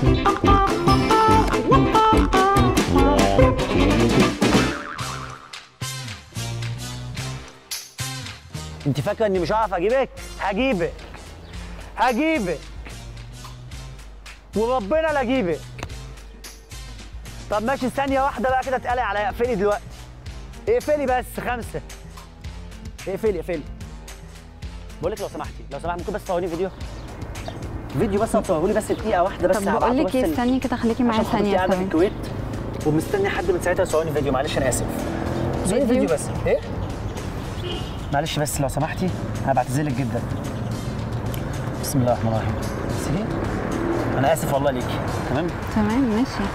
انت فاكره اني مش هعرف اجيبك هجيبك هجيبك وربنا لا اجيبك طب ماشي ثانيه واحده بقى كده اتقلق عليا اقفلي دلوقتي اقفلي بس خمسه اقفلي اقفلي بقول لك لو سمحتي لو سمحت ممكن بس تصوري فيديو فيديو بس تصوروا لي بس دقيقه واحده بس طب هبعته بقول لك بس ايه ال- استني كده خليكي معايا عشان حضرتك ثانيه قاعده في ثواني الكويت ومستني حد من ساعتها يصورني فيديو معلش انا اسف صوري فيديو؟ فيديو بس ايه معلش بس لو سمحتي انا بعتذر لك جدا بسم الله الرحمن الرحيم بس ليه انا اسف والله ليكي تمام تمام ماشي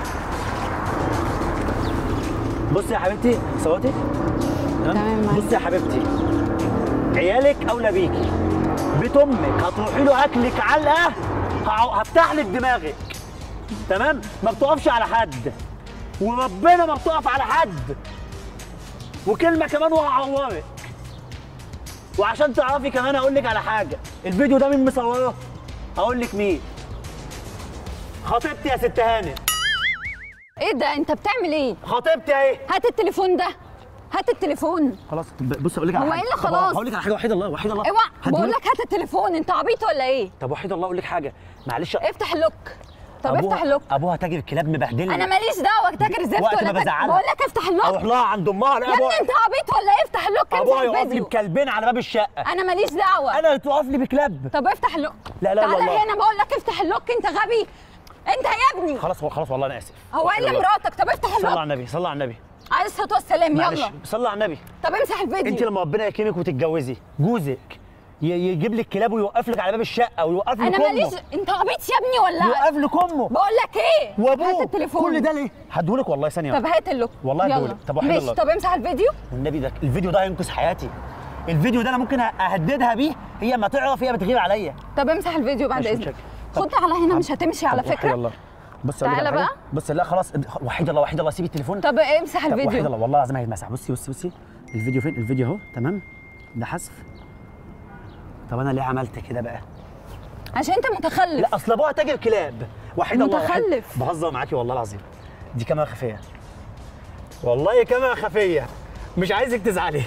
بصي يا حبيبتي صوتي تمام، معاك. بصي يا حبيبتي عيالك اولى بيكي بيت امك هتروحي له اكلك علقه هع- هفتح لك دماغك تمام ما بتقفش على حد وربنا ما بتقف على حد وكلمه كمان وهعورك وعشان تعرفي كمان اقول لك على حاجه الفيديو ده مين مصوره هقول لك مين خطيبتي يا ست هانم ايه ده انت بتعمل ايه خطيبتي اهي هات التليفون ده هات التليفون خلاص طب بص اقول لك على هو حاجه إيه اللي طب خلاص؟ هقول لك على حاجه وحيد الله وحيد الله اوعى هديهولك. بقول لك هات التليفون انت عبيط ولا ايه طب وحيد الله اقول لك حاجه معلش افتح اللوك طب أبوها- افتح اللوك ابوها تاجر كلاب مبهدلني انا ماليش دعوه تاجر زفت وقت ولا ما تاجر بزعلها. بقول لك افتح اللوك اروح لها عند امها يا الاقي ابوها ابني انت عبيط ولا ايه افتح اللوك ابوها امسح يقف لي الفيديو بكلبين على باب الشقه انا ماليش دعوه انا اللي تقف لي بكلاب طب افتح اللوك لا، لا، لا، تعالى الله. هنا بقول لك افتح اللوك انت غبي انت يا ابني خلاص خلاص والله انا اسف هو ايه اللي مراتك طب افتح صلى على اللوك النبي صلى على النبي عليه الصلاه والسلام معلش يلا صلى على النبي طب امسح الفيديو انت لما ربنا يكرمك وتتجوزي جوزك ي- يجيب لك كلاب ويوقف لك على باب الشقه ويوقف لك انا امه ماليش انت عبيط يا ابني ولا يوقف لك امه بقول لك ايه هات وابوه التليفون كل ده ليه؟ هديهولك والله ثانيه طب هات اللوك والله يلا. هديهولك. طب وحيد ماشي الله. طب امسح الفيديو والنبي ده الفيديو ده هينقذ حياتي الفيديو ده انا ممكن اهددها بيه هي ما تعرف هي بتغير عليا طب امسح الفيديو بعد ماشي، اذنك متشكر. طب- خد على هنا مش هتمشي على طب وحيد فكره الله بص أقول لك تعالى على حاجة. بقى. بص لا خلاص وحيد الله وحيد الله سيبي التليفون طب امسح طب وحيد الفيديو الله والله العظيم هيتمسح بصي بصي بصي الفيديو فين الفيديو اهو تمام ده حذف طب انا ليه عملت كده بقى عشان انت متخلف لا اصل ابوها تاجر كلاب وحيد الله وحيد- متخلف. بهزر معاكي والله العظيم دي كاميرا خفيه والله كاميرا خفيه مش عايزك تزعلي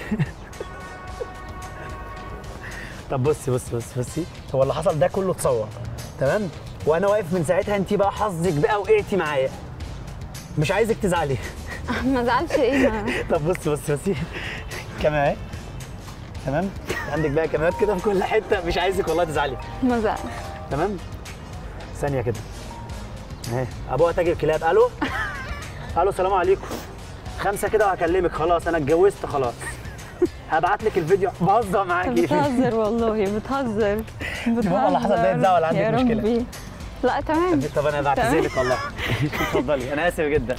طب بصي بصي بصي بصي هو اللي حصل ده كله اتصور تمام وانا واقف من ساعتها انت بقى حظك بقى وقعتي معايا مش عايزك تزعلي ما زعلش ايه ما- طب بصي بصي بصي كاميرا اهي تمام عندك بقى كاميرات كده في كل حته مش عايزك والله تزعلي ما زعل تمام ثانيه كده اهي ابوها تاجر كلاب الو الو السلام عليكم خمسه كده وهكلمك خلاص انا اتجوزت خلاص هبعت لك الفيديو بهزر انت معاكي بتهزر والله بتهزر بتهزر اللي حصل ده يتزعل عندك يا مشكلة. ربي. لا تمام طب انا بعتذر لك والله اتفضلي انا اسف جدا